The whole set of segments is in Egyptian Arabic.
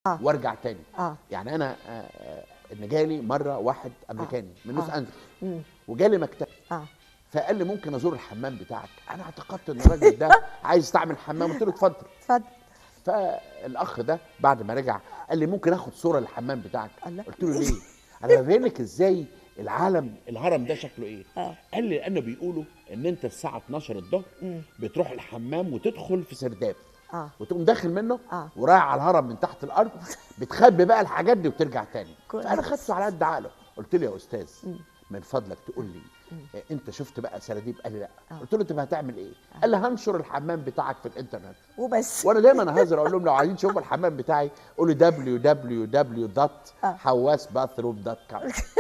آه. وارجع تاني اه يعني انا آه، آه، ان جالي مره واحد امريكاني من لوس آه. انجلوس مم. وجالي مكتب اه فقال لي ممكن ازور الحمام بتاعك انا اعتقدت ان الراجل ده عايز يستعمل حمام قلت له اتفضل اتفضل فالاخ ده بعد ما رجع قال لي ممكن اخد صوره للحمام بتاعك الله. قلت له ليه انا ببين لك ازاي العالم الهرم ده شكله ايه اه قال لي لانه بيقولوا ان انت الساعه 12 الظهر مم. بتروح الحمام وتدخل في سرداب اه وتقوم داخل منه آه. ورايح على الهرم من تحت الارض بتخبي بقى الحاجات دي وترجع تاني كويس. فانا خدته على قد عقله قلت له يا استاذ مم. من فضلك تقول لي إيه، انت شفت بقى سراديب قال لي لا آه. قلت له طب هتعمل ايه قال لي هنشر الحمام بتاعك في الانترنت وبس وانا دايما اهزر اقول لهم لو عايزين تشوفوا الحمام بتاعي قولوا www.hawasbathroom.com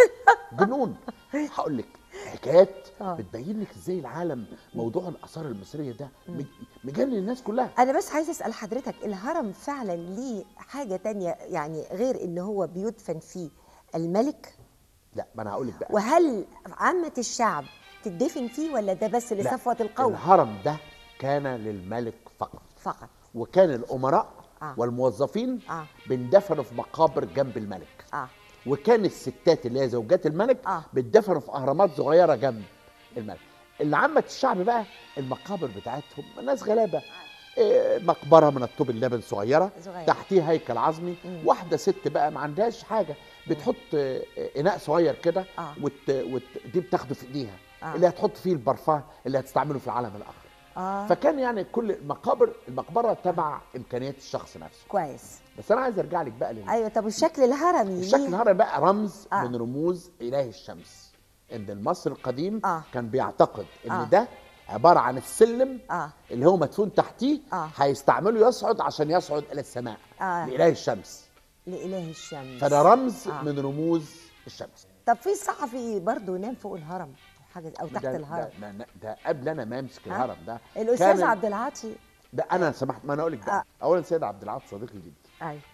جنون هقول لك حكايات آه. بتبين لك ازاي العالم موضوع الاثار المصريه ده مج- مجنن الناس كلها انا بس عايزه اسال حضرتك الهرم فعلا ليه حاجه تانية يعني غير ان هو بيدفن فيه الملك لا ما انا هقول لك بقى وهل عامه الشعب تدفن فيه ولا ده بس لا، لصفوه القوم الهرم ده كان للملك فقط فقط وكان الامراء آه. والموظفين اه بندفنوا في مقابر جنب الملك اه وكان الستات اللي هي زوجات الملك آه. بتدفنوا في اهرامات صغيره جنب الملك اللي عامه الشعب بقى المقابر بتاعتهم ناس غلابه إيه، مقبره من الطوب اللبن صغيره صغير. تحتيه هيكل عظمي مم. واحده ست بقى ما عندهاش حاجه بتحط آه، اناء صغير كده آه. وت... وت... دي بتاخده في ايديها آه. اللي هتحط فيه البرفان اللي هتستعمله في العالم الاخر اه فكان يعني كل المقابر المقبره تبع امكانيات الشخص نفسه كويس بس انا عايز ارجع لك بقى لل... ايوه طب الشكل الهرمي الشكل ليه؟ الهرمي بقى رمز آه. من رموز اله الشمس ان المصري القديم آه. كان بيعتقد ان آه. ده عباره عن السلم اه اللي هو مدفون تحتيه آه. هيستعمله يصعد عشان يصعد الى السماء آه. لاله الشمس لاله الشمس فده رمز آه. من رموز الشمس طب في صحفي برضه نام فوق الهرم حاجه او تحت ده الهرم ده, ده, ده قبل انا ما امسك آه. الهرم ده الاستاذ كان- عبد العاطي ده انا سمحت ما انا اقول لك بقى آه. اولا سيد عبد العاطي صديقي جدا ايوه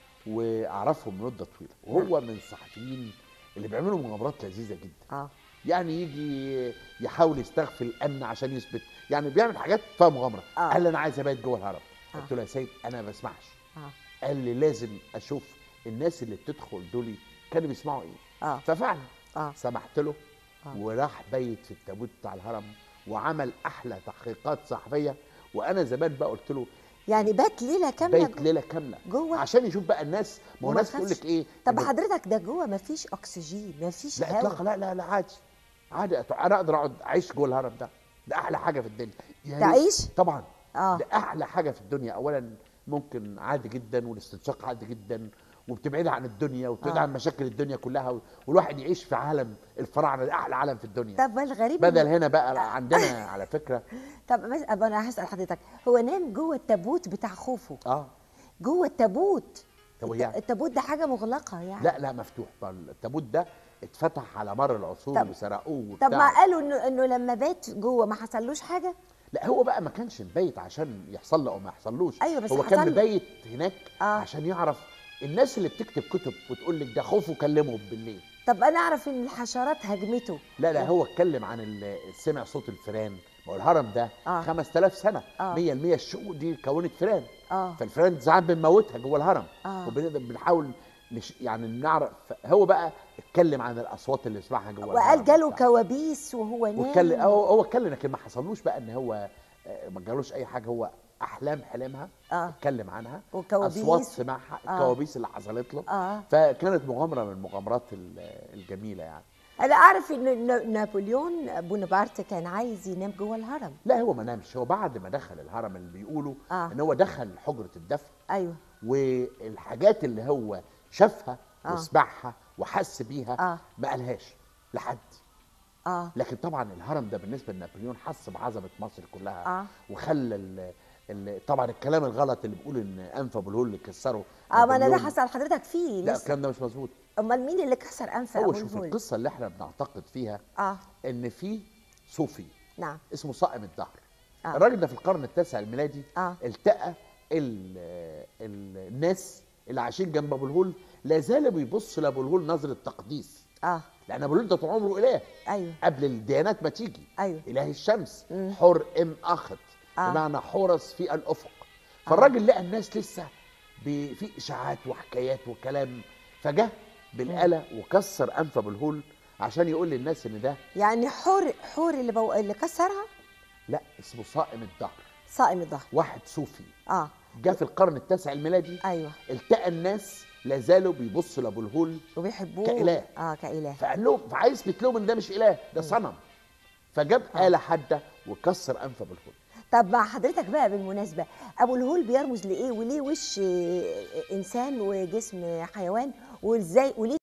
واعرفه من مده طويله وهو من الصحفيين اللي بيعملوا مغامرات لذيذه جدا اه يعني يجي يحاول يستخفي الامن عشان يثبت يعني بيعمل حاجات فيها مغامره آه. قال لي انا عايز ابيت جوه الهرم آه. قلت له يا سيد انا ما بسمعش اه قال لي لازم اشوف الناس اللي بتدخل دول كانوا بيسمعوا ايه اه ففعلا اه سمحت له آه. وراح بيت في التابوت بتاع الهرم وعمل احلى تحقيقات صحفيه وانا زمان بقى قلت له يعني بات ليله كامله بيت ليله كامله جوه عشان يشوف بقى الناس ما هو وما ناس تقول خافش. لك ايه طب إن- حضرتك ده جوه مفيش اكسجين مفيش لا اطلاقا هواء لا لا لا عادي عادي أت- انا اقدر اقعد اعيش جوه الهرم ده ده احلى حاجه في الدنيا يا ريت- تعيش؟ طبعا اه ده احلى حاجه في الدنيا اولا ممكن عادي جدا والاستنشاق عادي جدا وبتبعد عن الدنيا وبتبعد آه. عن مشاكل الدنيا كلها و- والواحد يعيش في عالم الفراعنه ده احلى عالم في الدنيا طب ما الغريب بدل إن- هنا بقى عندنا على فكره طب مس- أب انا هسال حضرتك هو نام جوه التابوت بتاع خوفو اه جوه التابوت طب الت- يعني التابوت ده حاجه مغلقه يعني لا لا مفتوح التابوت ده اتفتح على مر العصور طب- وسرقوه طب ما وبتاع. قالوا انه انه لما بات جوه ما حصلوش حاجه لا هو بقى ما كانش مبيت عشان يحصل له او ما يحصلوش أيوة بس هو كان حصل له. مبيت هناك آه. عشان يعرف الناس اللي بتكتب كتب وتقول لك ده خوفه كلمه بالليل طب انا اعرف ان الحشرات هاجمته لا لا هو اتكلم عن ال- سمع صوت الفيران ما هو الهرم ده آه. 5000 سنه آه. 100% الشقوق دي كونت فيران اه فالفيران ساعات بنموتها جوه الهرم آه. وبنقدر بنحاول نش... يعني نعرف هو بقى اتكلم عن الاصوات اللي سمعها جوه وقال الهرم جاله وبتاع. كوابيس وهو نايم واتكلم هو هو اتكلم لكن ما حصلوش بقى ان هو آه، ما جالوش اي حاجه هو احلام حلمها اه اتكلم عنها وكوابيس اصوات سمعها آه. الكوابيس اللي حصلت له اه فكانت مغامره من المغامرات ال- الجميله يعني انا اعرف ان ن- نابليون بونابرت كان عايز ينام جوه الهرم لا هو ما نامش هو بعد ما دخل الهرم اللي بيقولوا آه. ان هو دخل حجره الدفن ايوه والحاجات اللي هو شافها آه. وسمعها وحس بيها آه. ما قالهاش لحد اه لكن طبعا الهرم ده بالنسبه لنابليون حس بعظمه مصر كلها اه وخلى ال- ال- طبعا الكلام الغلط اللي بيقول ان انف ابو الهول اللي كسره اه ما انا ده نابليون- هسال حضرتك فيه لا لسه الكلام ده مش مظبوط امال مين اللي كسر انف هو ابو شوف الهول القصه اللي احنا بنعتقد فيها اه ان في صوفي نعم اسمه صائم الدهر آه. الراجل ده في القرن التاسع الميلادي اه التقى ال ال الناس اللي عايشين جنب ابو الهول لا زالوا بيبصوا لابو الهول نظره تقديس اه لان ابو الهول ده طول عمره اله ايوه قبل الديانات ما تيجي ايوه اله الشمس مم. حر ام اخت آه. بمعنى حرس في الافق فالراجل لقى الناس لسه ب- في اشاعات وحكايات وكلام فجه بالاله وكسر انف ابو الهول عشان يقول للناس ان ده يعني حور حور اللي بو... اللي كسرها لا اسمه صائم الدهر صائم الظهر واحد صوفي اه جاء في القرن التاسع الميلادي ايوه التقى الناس لا زالوا بيبصوا لابو الهول وبيحبوه كإله. اه كاله فقال لهم فعايز يثبت لهم ان ده مش اله ده صنم فجاب آه. آلة حادة وكسر أنف أبو الهول طب مع حضرتك بقى بالمناسبه ابو الهول بيرمز لايه وليه وش آه، انسان وجسم حيوان وازاي وليه